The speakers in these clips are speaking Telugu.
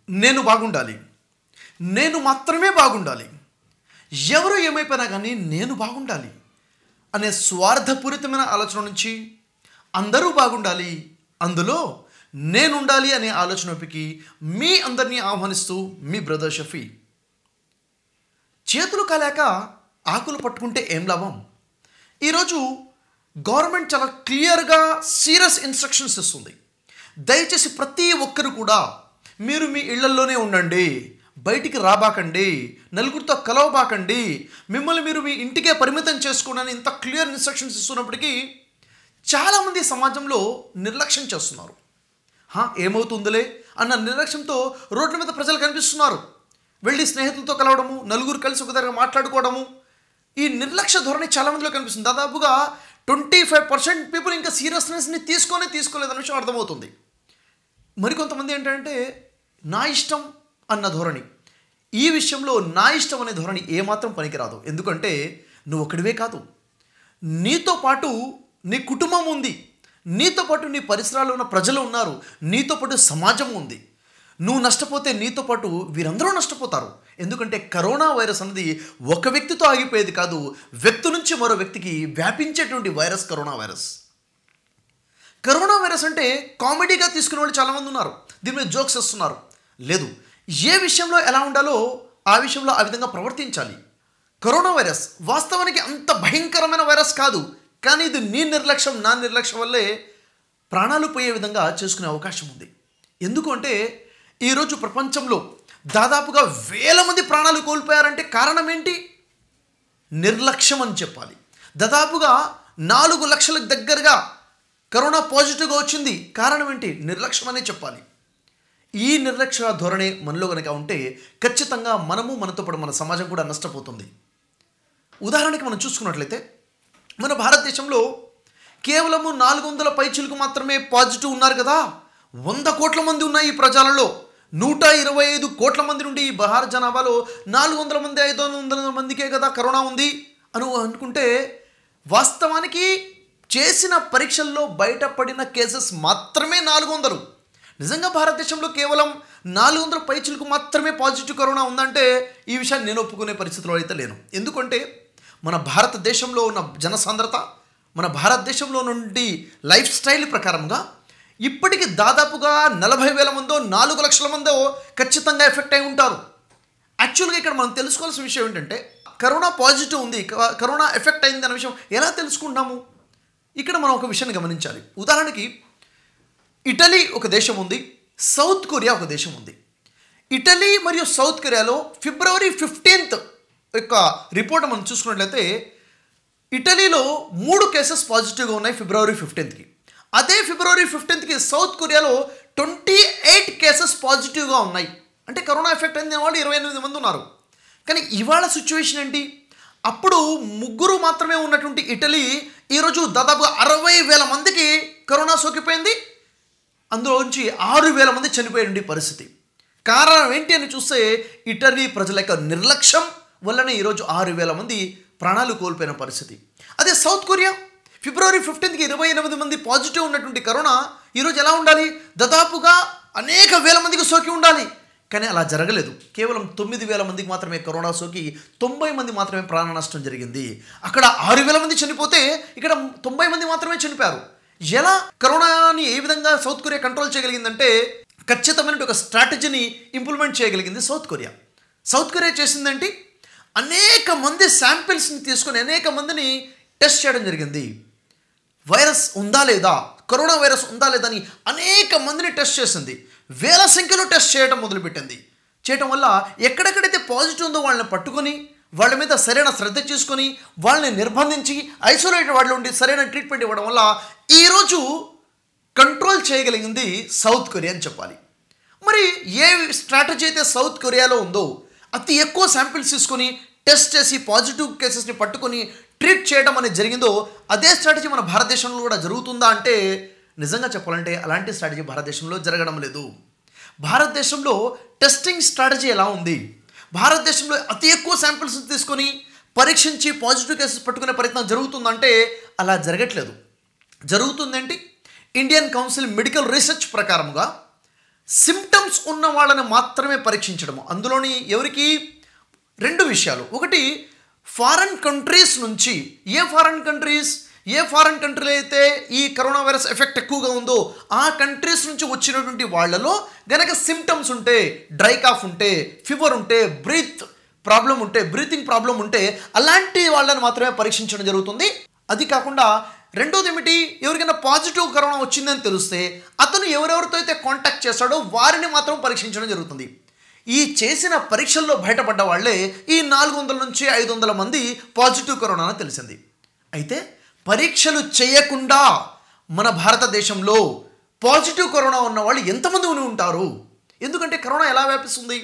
నేను బాగుండాలి నేను మాత్రమే బాగుండాలి ఎవరు ఏమైపోయినా కానీ నేను బాగుండాలి అనే స్వార్థపూరితమైన ఆలోచన నుంచి అందరూ బాగుండాలి అందులో నేనుండాలి అనే ఆలోచన వైపుకి మీ అందరినీ ఆహ్వానిస్తూ మీ బ్రదర్ షఫీ చేతులు కాలేక ఆకులు పట్టుకుంటే ఏం లాభం ఈరోజు గవర్నమెంట్ చాలా క్లియర్గా సీరియస్ ఇన్స్ట్రక్షన్స్ ఇస్తుంది దయచేసి ప్రతి ఒక్కరు కూడా మీరు మీ ఇళ్లలోనే ఉండండి బయటికి రాబాకండి నలుగురితో కలవబాకండి మిమ్మల్ని మీరు మీ ఇంటికే పరిమితం చేసుకోండి ఇంత క్లియర్ ఇన్స్ట్రక్షన్స్ ఇస్తున్నప్పటికీ చాలామంది సమాజంలో నిర్లక్ష్యం చేస్తున్నారు హా, ఏమవుతుందిలే అన్న నిర్లక్ష్యంతో రోడ్ల మీద ప్రజలు కనిపిస్తున్నారు వెళ్ళి స్నేహితులతో కలవడము నలుగురు కలిసి ఒక దగ్గర మాట్లాడుకోవడము ఈ నిర్లక్ష్య ధోరణి చాలా మందిలో కనిపిస్తుంది దాదాపుగా ట్వంటీ ఫైవ్ పర్సెంట్ పీపుల్ ఇంకా సీరియస్నెస్ని తీసుకొని తీసుకోలేదన్న విషయం అర్థమవుతుంది మరికొంతమంది ఏంటంటే నా ఇష్టం అన్న ధోరణి ఈ విషయంలో నా ఇష్టం అనే ధోరణి ఏమాత్రం పనికిరాదు ఎందుకంటే నువ్వు ఒకడివే కాదు నీతో పాటు నీ కుటుంబం ఉంది నీతో పాటు నీ పరిసరాల్లో ఉన్న ప్రజలు ఉన్నారు నీతో పాటు సమాజం ఉంది నువ్వు నష్టపోతే నీతో పాటు వీరందరూ నష్టపోతారు ఎందుకంటే కరోనా వైరస్ అనేది ఒక వ్యక్తితో ఆగిపోయేది కాదు వ్యక్తి నుంచి మరో వ్యక్తికి వ్యాపించేటువంటి virus corona virus corona virus అంటే కామెడీగా తీసుకునే వాళ్ళు చాలామంది ఉన్నారు దీని మీద జోక్స్ వస్తున్నారు లేదు ఏ విషయంలో ఎలా ఉండాలో ఆ విషయంలో ఆ విధంగా ప్రవర్తించాలి కరోనా వైరస్ వాస్తవానికి అంత భయంకరమైన వైరస్ కాదు కానీ ఇది నీ నిర్లక్ష్యం నా నిర్లక్ష్యం వల్లే ప్రాణాలు పోయే విధంగా చేసుకునే అవకాశం ఉంది ఎందుకు అంటే ఈరోజు ప్రపంచంలో దాదాపుగా వేల మంది ప్రాణాలు కోల్పోయారంటే కారణం ఏంటి నిర్లక్ష్యం అని చెప్పాలి దాదాపుగా నాలుగు లక్షలకు దగ్గరగా కరోనా పాజిటివ్గా వచ్చింది కారణం ఏంటి నిర్లక్ష్యం అనే చెప్పాలి ఈ నిర్లక్ష్య ధోరణి మనలో కనుక ఉంటే ఖచ్చితంగా మనము మనతో పాటు మన సమాజం కూడా నష్టపోతుంది ఉదాహరణకి మనం చూసుకున్నట్లయితే మన భారతదేశంలో కేవలము నాలుగు వందల పైచులకు మాత్రమే పాజిటివ్ ఉన్నారు కదా వంద కోట్ల మంది ఉన్నాయి ఈ ప్రజలలో నూట ఇరవై ఐదు కోట్ల మంది నుండి ఈ భారత జనాభాలో నాలుగు వందల మంది ఐదు వందల మందికే కదా కరోనా ఉంది అని అనుకుంటే వాస్తవానికి చేసిన పరీక్షల్లో బయటపడిన కేసెస్ మాత్రమే నాలుగు వందలు నిజంగా భారతదేశంలో కేవలం నాలుగు వందల పైచులకు మాత్రమే పాజిటివ్ కరోనా ఉందంటే ఈ విషయాన్ని నేను ఒప్పుకునే పరిస్థితిలో అయితే లేను ఎందుకంటే మన భారతదేశంలో ఉన్న జనసాంద్రత మన భారతదేశంలో నుండి లైఫ్ స్టైల్ ప్రకారంగా ఇప్పటికి దాదాపుగా నలభై వేల మందో నాలుగు లక్షల మందో ఖచ్చితంగా ఎఫెక్ట్ అయి ఉంటారు యాక్చువల్గా ఇక్కడ మనం తెలుసుకోవాల్సిన విషయం ఏంటంటే కరోనా పాజిటివ్ ఉంది క- కరోనా ఎఫెక్ట్ అయింది అనే విషయం ఎలా తెలుసుకుంటాము ఇక్కడ మనం ఒక విషయాన్ని గమనించాలి ఉదాహరణకి ఇటలీ ఒక దేశం ఉంది సౌత్ కొరియా ఒక దేశం ఉంది ఇటలీ మరియు సౌత్ కొరియాలో ఫిబ్రవరి ఫిఫ్టీన్త్ యొక్క రిపోర్ట్ మనం చూసుకున్నట్లయితే ఇటలీలో మూడు కేసెస్ పాజిటివ్గా ఉన్నాయి ఫిబ్రవరి ఫిఫ్టీన్త్కి అదే ఫిబ్రవరి ఫిఫ్టీన్త్కి సౌత్ కొరియాలో ట్వంటీ ఎయిట్ కేసెస్ పాజిటివ్గా ఉన్నాయి అంటే కరోనా ఎఫెక్ట్ అయిన వాళ్ళు ఇరవై ఎనిమిది మంది ఉన్నారు కానీ ఇవాళ సిచ్యువేషన్ ఏంటి అప్పుడు ముగ్గురు మాత్రమే ఉన్నటువంటి ఇటలీ ఈరోజు దాదాపు అరవై వేల మందికి కరోనా సోకిపోయింది అందులోంచి ఆరు వేల మంది చనిపోయిన పరిస్థితి కారణం ఏంటి అని చూస్తే ఇటలీ ప్రజల యొక్క నిర్లక్ష్యం వల్లనే ఈరోజు ఆరు వేల మంది ప్రాణాలు కోల్పోయిన పరిస్థితి అదే సౌత్ కొరియా ఫిబ్రవరి ఫిఫ్టీన్త్కి ఇరవై ఎనిమిది మంది పాజిటివ్ ఉన్నటువంటి కరోనా ఈరోజు ఎలా ఉండాలి దాదాపుగా అనేక వేల మందికి సోకి ఉండాలి కానీ అలా జరగలేదు కేవలం తొమ్మిది వేల మందికి మాత్రమే కరోనా సోకి తొంభై మంది మాత్రమే ప్రాణ నష్టం జరిగింది అక్కడ ఆరు వేల మంది చనిపోతే ఇక్కడ తొంభై మంది మాత్రమే చనిపోయారు ఎలా కరోనాని ఏ విధంగా సౌత్ కొరియా కంట్రోల్ చేయగలిగిందంటే ఖచ్చితమైన ఒక స్ట్రాటజీని ఇంప్లిమెంట్ చేయగలిగింది సౌత్ కొరియా సౌత్ కొరియా చేసిందేంటి అనేక మంది శాంపిల్స్ని తీసుకొని అనేక మందిని టెస్ట్ చేయడం జరిగింది వైరస్ ఉందా లేదా కరోనా వైరస్ ఉందా లేదా అని అనేక మందిని టెస్ట్ చేసింది వేల సంఖ్యలో టెస్ట్ చేయడం మొదలుపెట్టింది చేయటం వల్ల ఎక్కడెక్కడైతే పాజిటివ్ ఉందో వాళ్ళని పట్టుకొని వాళ్ళ మీద సరైన శ్రద్ధ తీసుకొని వాళ్ళని నిర్బంధించి ఐసోలేటెడ్ వాళ్ళు ఉండి సరైన ట్రీట్మెంట్ ఇవ్వడం వల్ల ఈరోజు కంట్రోల్ చేయగలిగింది సౌత్ కొరియా అని చెప్పాలి మరి ఏ స్ట్రాటజీ అయితే సౌత్ కొరియాలో ఉందో అతి ఎక్కువ శాంపిల్స్ తీసుకొని టెస్ట్ చేసి పాజిటివ్ కేసెస్ని పట్టుకొని ట్రీట్ చేయడం అనేది జరిగిందో అదే స్ట్రాటజీ మన భారతదేశంలో కూడా జరుగుతుందా అంటే నిజంగా చెప్పాలంటే అలాంటి స్ట్రాటజీ భారతదేశంలో జరగడం లేదు భారతదేశంలో టెస్టింగ్ స్ట్రాటజీ ఎలా ఉంది భారతదేశంలో అతి ఎక్కువ శాంపిల్స్ తీసుకొని పరీక్షించి పాజిటివ్ కేసెస్ పట్టుకునే ప్రయత్నం జరుగుతుందంటే అలా జరగట్లేదు జరుగుతుందేంటి ఇండియన్ కౌన్సిల్ మెడికల్ రీసెర్చ్ ప్రకారముగా సిమ్టమ్స్ ఉన్న వాళ్ళని మాత్రమే పరీక్షించడము అందులోని ఎవరికి రెండు విషయాలు ఒకటి ఫారెన్ కంట్రీస్ నుంచి ఏ ఫారెన్ కంట్రీస్ ఏ ఫారెన్ కంట్రీలో అయితే ఈ కరోనా వైరస్ ఎఫెక్ట్ ఎక్కువగా ఉందో ఆ కంట్రీస్ నుంచి వచ్చినటువంటి వాళ్ళలో గనక సిమ్టమ్స్ ఉంటే డ్రై కాఫ్ ఉంటే ఫీవర్ ఉంటే బ్రీత్ ప్రాబ్లం ఉంటే బ్రీతింగ్ ప్రాబ్లం ఉంటే అలాంటి వాళ్ళని మాత్రమే పరీక్షించడం జరుగుతుంది అది కాకుండా రెండోది ఏమిటి ఎవరికైనా పాజిటివ్ కరోనా వచ్చిందని తెలిస్తే అతను ఎవరెవరితో అయితే కాంటాక్ట్ చేస్తాడో వారిని మాత్రం పరీక్షించడం జరుగుతుంది ఈ చేసిన పరీక్షల్లో బయటపడ్డ వాళ్ళే ఈ నాలుగు వందల నుంచి ఐదు వందల మంది పాజిటివ్ కరోనా అని తెలిసింది అయితే పరీక్షలు చేయకుండా మన భారతదేశంలో పాజిటివ్ కరోనా ఉన్న వాళ్ళు ఎంతమంది ఉని ఉంటారు ఎందుకంటే కరోనా ఎలా వ్యాపిస్తుంది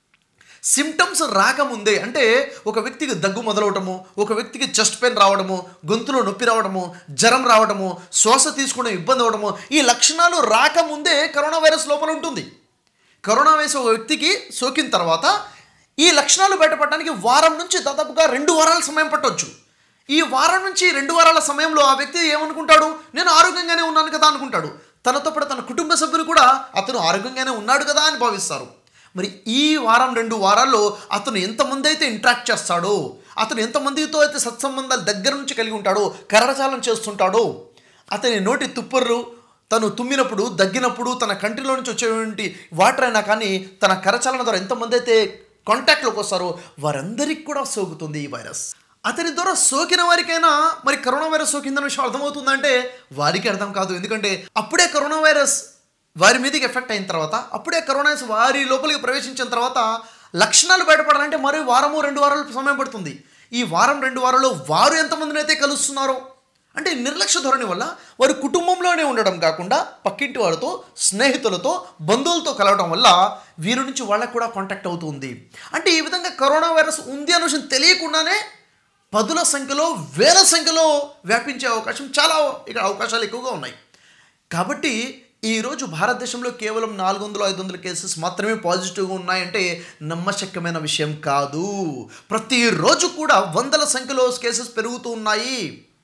సిమ్టమ్స్ రాకముందే అంటే ఒక వ్యక్తికి దగ్గు మొదలవటము ఒక వ్యక్తికి చెస్ట్ పెయిన్ రావడము గొంతులో నొప్పి రావడము జ్వరం రావడము శ్వాస తీసుకోవడం ఇబ్బంది అవ్వడము ఈ లక్షణాలు రాకముందే కరోనా వైరస్ లోపల ఉంటుంది కరోనా వైరస్ ఒక వ్యక్తికి సోకిన తర్వాత ఈ లక్షణాలు బయటపడడానికి వారం నుంచి దాదాపుగా రెండు వారాల సమయం పట్టవచ్చు ఈ వారం నుంచి రెండు వారాల సమయంలో ఆ వ్యక్తి ఏమనుకుంటాడు నేను ఆరోగ్యంగానే ఉన్నాను కదా అనుకుంటాడు తనతో పాటు తన కుటుంబ సభ్యులు కూడా అతను ఆరోగ్యంగానే ఉన్నాడు కదా అని భావిస్తారు మరి ఈ వారం రెండు వారాల్లో అతను ఎంతమంది అయితే ఇంట్రాక్ట్ చేస్తాడో అతను ఎంతమందితో అయితే సత్సంబంధాలు దగ్గర నుంచి కలిగి ఉంటాడో కరచాలం చేస్తుంటాడో అతని నోటి తుప్పర్లు తను తుమ్మినప్పుడు దగ్గినప్పుడు తన కంటిలో నుంచి వచ్చేటువంటి వాటర్ అయినా కానీ తన కరచాలన ద్వారా ఎంతమంది అయితే కాంటాక్ట్లోకి వస్తారో వారందరికీ కూడా సోకుతుంది ఈ వైరస్ అతని ద్వారా సోకిన వారికైనా మరి కరోనా వైరస్ సోకిందన్న విషయం అర్థమవుతుందంటే వారికి అర్థం కాదు ఎందుకంటే అప్పుడే కరోనా వైరస్ వారి మీదకి ఎఫెక్ట్ అయిన తర్వాత అప్పుడే కరోనా వైరస్ వారి లోపలికి ప్రవేశించిన తర్వాత లక్షణాలు బయటపడాలంటే మరి వారము రెండు వారాలు సమయం పడుతుంది ఈ వారం రెండు వారాల్లో వారు ఎంతమందిని అయితే కలుస్తున్నారో అంటే నిర్లక్ష్య ధోరణి వల్ల వారి కుటుంబంలోనే ఉండడం కాకుండా పక్కింటి వాళ్ళతో స్నేహితులతో బంధువులతో కలవడం వల్ల వీరి నుంచి వాళ్ళకు కూడా కాంటాక్ట్ అవుతుంది అంటే ఈ విధంగా కరోనా వైరస్ ఉంది అనే విషయం తెలియకుండానే పదుల సంఖ్యలో వేల సంఖ్యలో వ్యాపించే అవకాశం చాలా ఇక్కడ అవకాశాలు ఎక్కువగా ఉన్నాయి కాబట్టి ఈరోజు భారతదేశంలో కేవలం నాలుగు వందలు ఐదు వందల కేసెస్ మాత్రమే పాజిటివ్గా ఉన్నాయంటే నమ్మశక్యమైన విషయం కాదు ప్రతిరోజు కూడా వందల సంఖ్యలో కేసెస్ పెరుగుతూ ఉన్నాయి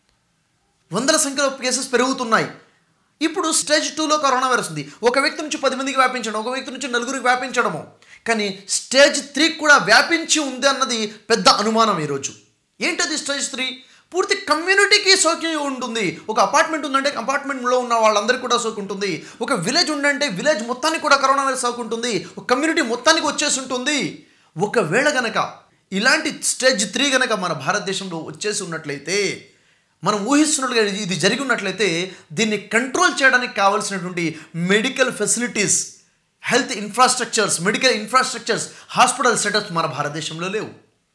వందల సంఖ్యలో కేసెస్ పెరుగుతున్నాయి ఇప్పుడు స్టేజ్ టూలో కరోనా వైరస్ ఉంది ఒక వ్యక్తి నుంచి పది మందికి వ్యాపించడం ఒక వ్యక్తి నుంచి నలుగురికి వ్యాపించడము కానీ స్టేజ్ త్రీ కూడా వ్యాపించి ఉంది అన్నది పెద్ద అనుమానం ఈరోజు ఏంటది స్టేజ్ త్రీ పూర్తి కమ్యూనిటీకి సోకి ఉంటుంది ఒక అపార్ట్మెంట్ ఉందంటే అపార్ట్మెంట్లో ఉన్న వాళ్ళందరికీ కూడా సోకి ఉంటుంది ఒక విలేజ్ ఉందంటే విలేజ్ మొత్తానికి కూడా కరోనా వైరస్ సోకి ఉంటుంది ఒక కమ్యూనిటీ మొత్తానికి వచ్చేసి ఉంటుంది ఒకవేళ గనక ఇలాంటి స్టేజ్ త్రీ గనక మన భారతదేశంలో వచ్చేసి ఉన్నట్లయితే మనం ఊహిస్తున్నట్లుగా ఇది జరిగి ఉన్నట్లయితే దీన్ని కంట్రోల్ చేయడానికి కావాల్సినటువంటి medical facilities health infrastructures medical infrastructures hospital setups మన భారతదేశంలో లేవు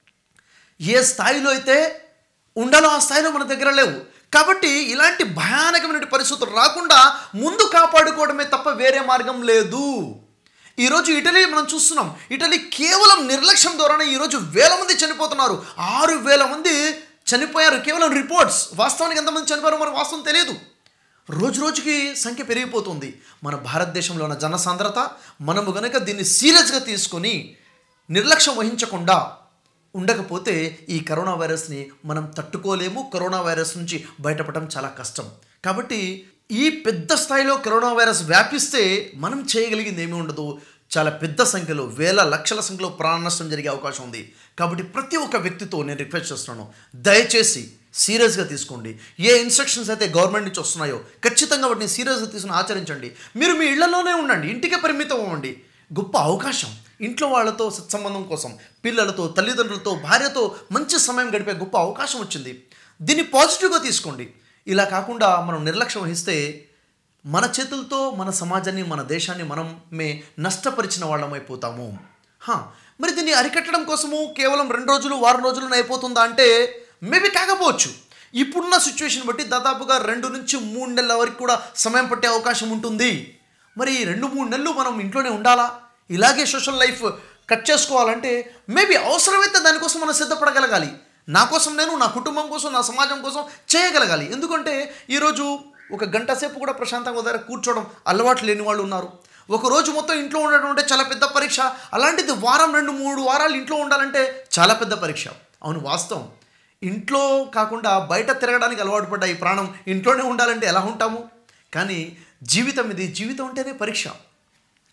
ఏ స్థాయిలో అయితే ఉండాలో ఆ స్థాయిలో మన దగ్గర లేవు కాబట్టి ఇలాంటి భయానకమైన పరిస్థితులు రాకుండా ముందు కాపాడుకోవడమే తప్ప వేరే మార్గం లేదు ఈరోజు ఇటలీ మనం చూస్తున్నాం ఇటలీ కేవలం నిర్లక్ష్యం ద్వారానే ఈరోజు వేల మంది చనిపోతున్నారు ఆరు వేల మంది చనిపోయారు కేవలం రిపోర్ట్స్ వాస్తవానికి ఎంతమంది చనిపోయారో మనకు వాస్తవం తెలియదు రోజు రోజుకి సంఖ్య పెరిగిపోతుంది మన భారతదేశంలో ఉన్న జనసాంద్రత మనము గనక దీన్ని సీరియస్గా తీసుకొని నిర్లక్ష్యం వహించకుండా ఉండకపోతే ఈ కరోనా వైరస్ని మనం తట్టుకోలేము కరోనా వైరస్ నుంచి బయటపడడం చాలా కష్టం కాబట్టి ఈ పెద్ద స్థాయిలో కరోనా వైరస్ వ్యాపిస్తే మనం చేయగలిగింది ఏమీ ఉండదు చాలా పెద్ద సంఖ్యలో వేల లక్షల సంఖ్యలో ప్రాణ నష్టం జరిగే అవకాశం ఉంది కాబట్టి ప్రతి ఒక్క వ్యక్తితో నేను రిక్వెస్ట్ చేస్తున్నాను దయచేసి సీరియస్గా తీసుకోండి ఏ ఇన్స్ట్రక్షన్స్ అయితే గవర్నమెంట్ నుంచి వస్తున్నాయో ఖచ్చితంగా వాటిని సీరియస్గా తీసుకుని ఆచరించండి మీరు మీ ఇళ్లలోనే ఉండండి ఇంటికే పరిమితం అవ్వండి గొప్ప అవకాశం ఇంట్లో వాళ్ళతో సత్సంబంధం కోసం పిల్లలతో తల్లిదండ్రులతో భార్యతో మంచి సమయం గడిపే గొప్ప అవకాశం వచ్చింది దీన్ని పాజిటివ్గా తీసుకోండి ఇలా కాకుండా మనం నిర్లక్ష్యం వహిస్తే మన చేతులతో మన సమాజాన్ని మన దేశాన్ని మనం మే నష్టపరిచిన వాళ్ళమైపోతాము హా, మరి దీన్ని అరికట్టడం కోసము కేవలం రెండు రోజులు వారం రోజులు అయిపోతుందా అంటే మేబీ కాకపోవచ్చు ఇప్పుడున్న సిచ్యువేషన్ బట్టి దాదాపుగా రెండు నుంచి మూడు నెలల వరకు కూడా సమయం పట్టే అవకాశం ఉంటుంది మరి ఈ రెండు మూడు నెలలు మనం ఇంట్లోనే ఉండాలా ఇలాగే సోషల్ లైఫ్ కట్ చేసుకోవాలంటే మేబీ అవసరమైతే దానికోసం మనం సిద్ధపడగలగాలి నా కోసం నేను నా కుటుంబం కోసం నా సమాజం కోసం చేయగలగాలి ఎందుకంటే ఈరోజు ఒక గంట సేపు కూడా ప్రశాంతంగా దగ్గర కూర్చోవడం అలవాటు లేని వాళ్ళు ఉన్నారు ఒక రోజు మొత్తం ఇంట్లో ఉండడం అంటే చాలా పెద్ద పరీక్ష అలాంటిది వారం రెండు మూడు వారాలు ఇంట్లో ఉండాలంటే చాలా పెద్ద పరీక్ష అవును వాస్తవం ఇంట్లో కాకుండా బయట తిరగడానికి అలవాటు పడ్డ ఈ ప్రాణం ఇంట్లోనే ఉండాలంటే ఎలా ఉంటాము కానీ జీవితం ఇది జీవితం అంటేనే పరీక్ష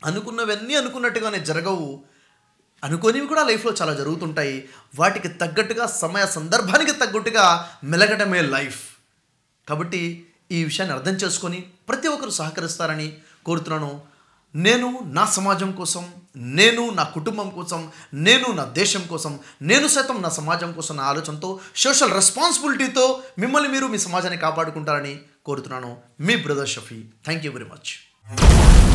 అనుకున్నవన్నీ అనుకున్నట్టుగానే జరగవు అనుకోనివి కూడా లైఫ్లో చాలా జరుగుతుంటాయి వాటికి తగ్గట్టుగా సమయ సందర్భానికి తగ్గట్టుగా మెలగటమే లైఫ్ కాబట్టి ఈ విషయాన్ని అర్థం చేసుకొని ప్రతి ఒక్కరు సహకరిస్తారని కోరుతున్నాను నేను నా సమాజం కోసం నేను నా కుటుంబం కోసం నేను నా దేశం కోసం నేను సైతం నా సమాజం కోసం నా ఆలోచనతో సోషల్ రెస్పాన్సిబిలిటీతో మిమ్మల్ని మీరు మీ సమాజాన్ని కాపాడుకుంటారని కోరుతున్నాను మీ brother Shafi thank you very much